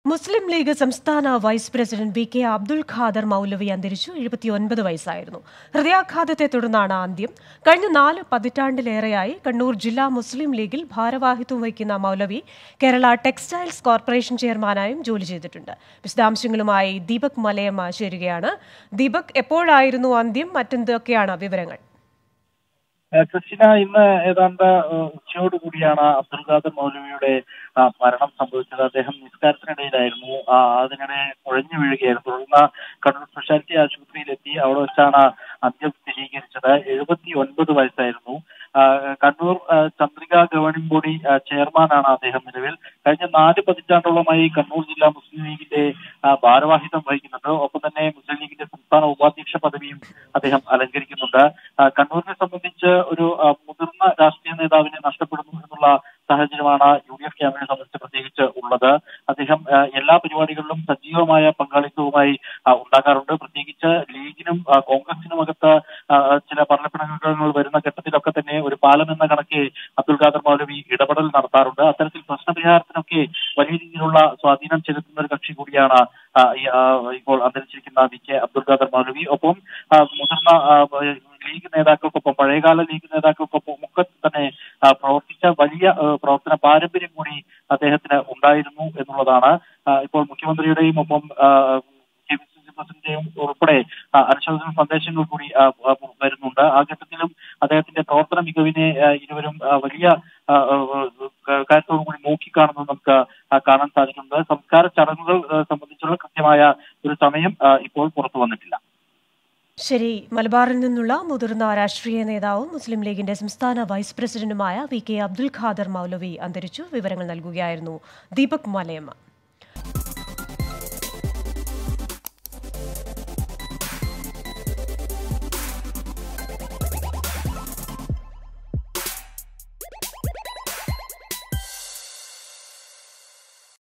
മുസ്ലിം ലീഗ് സംസ്ഥാന vice president V K Abdul Khader Maulavi അന്തരിച്ചു എഴുപത്തിയൊൻപത് വയസ്സായിരുന്നു ഹൃദയാഘാതത്തെ തുടർന്നാണ് അന്ത്യം കഴിഞ്ഞ നാല് പതിറ്റാണ്ടിലേറെയായി കണ്ണൂർ ജില്ലാ മുസ്ലിം ലീഗിൽ ഭാരവാഹിത്വം വഹിക്കുന്ന മൗലവി കേരള ടെക്സ്റ്റൈൽസ് കോർപ്പറേഷൻ ചെയർമാനായും ജോലി ചെയ്തിട്ടുണ്ട് വിശദാംശങ്ങളുമായി ദീപക് മലയമ്മ ചേരുകയാണ് ദീപക് എപ്പോഴായിരുന്നു അന്ത്യം മറ്റെന്തൊക്കെയാണ് വിവരങ്ങൾ ഏഹ് ക്രിസ്റ്റിന ഇന്ന് ഏതാണ്ട് ഏഹ് ഉച്ചയോടുകൂടിയാണ് അബ്ദുൽ ഖാദർ മൗലവിയുടെ ആ, മരണം സംഭവിച്ചത് അദ്ദേഹം നിസ്കാരത്തിനിടയിലായിരുന്നു ആ, അതിനിടെ കുഴഞ്ഞു വീഴുകയായിരുന്നു തുടർന്ന് കണ്ണൂർ സ്പെഷ്യാലിറ്റി ആശുപത്രിയിലെത്തി അവിടെ വെച്ചാണ് അന്ത്യം സ്ഥിരീകരിച്ചത് എഴുപത്തി ഒൻപത് വയസ്സായിരുന്നു ആ, കണ്ണൂർ ആ, ചന്ദ്രിക ഗവേണിംഗ് ബോഡി ആ, ചെയർമാനാണ് അദ്ദേഹം നിലവിൽ കഴിഞ്ഞ നാല് പതിറ്റാണ്ടോളമായി കണ്ണൂർ ജില്ലാ മുസ്ലിം ലീഗിന്റെ ആ, ഭാരവാഹിത്വം വഹിക്കുന്നുണ്ട് ഒപ്പം തന്നെ മുസ്ലിം ലീഗിന്റെ സംസ്ഥാന ഉപാധ്യക്ഷ പദവിയും അദ്ദേഹം അലങ്കരിക്കുന്നുണ്ട് ആ, കണ്ണൂരിനെ സംബന്ധിച്ച് ഒരു ആ, മുതിർന്ന രാഷ്ട്രീയ നേതാവിനെ നഷ്ടപ്പെടുന്നു എന്നുള്ള സാഹചര്യമാണ് യു ഡി എഫ് ക്യാമ്പിനെ സംബന്ധിച്ച് പ്രത്യേകിച്ച് ഉള്ളത് അദ്ദേഹം ആ, എല്ലാ പരിപാടികളിലും സജീവമായ പങ്കാളിത്തവുമായി ആ, ഉണ്ടാകാറുണ്ട് പ്രത്യേകിച്ച് ലീഗിനും ആ, കോൺഗ്രസിനും അകത്ത് ആ, ചില ഭരണപ്പിണക്കങ്ങൾ വരുന്ന ഘട്ടത്തിലൊക്കെ തന്നെ ഒരു പാലം എന്ന കണക്കെ അബ്ദുൽ ഖാദർ മൗലവി ഇടപെടൽ നടത്താറുണ്ട് അത്തരത്തിൽ പ്രശ്നപരിഹാരത്തിനൊക്കെ വലിയ രീതിയിലുള്ള സ്വാധീനം ചെലുത്തുന്ന ഒരു കക്ഷി കൂടിയാണ് ആ, ഈ, ആ, ഇപ്പോൾ അന്തരിച്ചിരിക്കുന്ന വി കെ അബ്ദുൽ ഖാദർ മൗലവി ഒപ്പം ആ, മുതിർന്ന ആ, ലീഗ് നേതാക്കൾക്കൊപ്പം പഴയകാല ലീഗ് നേതാക്കൾക്കൊപ്പം ഒക്കെ തന്നെ ആ, പ്രവർത്തിച്ച വലിയ ആ, പ്രവർത്തന പാരമ്പര്യം കൂടി അദ്ദേഹത്തിന് ഉണ്ടായിരുന്നു എന്നുള്ളതാണ് ആ, ഇപ്പോൾ മുഖ്യമന്ത്രിയുടെയും ഒപ്പം ആ, കെ പി സി സി പ്രസിഡന്റിന്റെയും ഉൾപ്പെടെ ആ, അനുശോചന സന്ദേശങ്ങൾ കൂടി ആ, ആ, വരുന്നുണ്ട് ആ ഘട്ടത്തിലും അദ്ദേഹത്തിന്റെ പ്രവർത്തന മികവിനെ ആ, ഇരുവരും ആ, വലിയ ആ, ആ, ആ, കാര്യത്തോടു കൂടി നോക്കിക്കാണുന്നത് നമുക്ക് ആ, കാണാൻ സാധിക്കുന്നത് സംസ്കാര ചടങ്ങുകൾ ആ, സംബന്ധിച്ചുള്ള കൃത്യമായ ഒരു സമയം ആ, ഇപ്പോൾ പുറത്തു വന്നിട്ടില്ല ശരി മലബാറിൽ നിന്നുള്ള മുതിർന്ന രാഷ്ട്രീയ നേതാവും മുസ്ലിം ലീഗിന്റെ സംസ്ഥാന വൈസ് പ്രസിഡന്റുമായ വി കെ അബ്ദുൽ ഖാദർ മൗലവി അന്തരിച്ചു വിവരങ്ങൾ നൽകുകയായിരുന്നു ദീപക് മലയമ്മ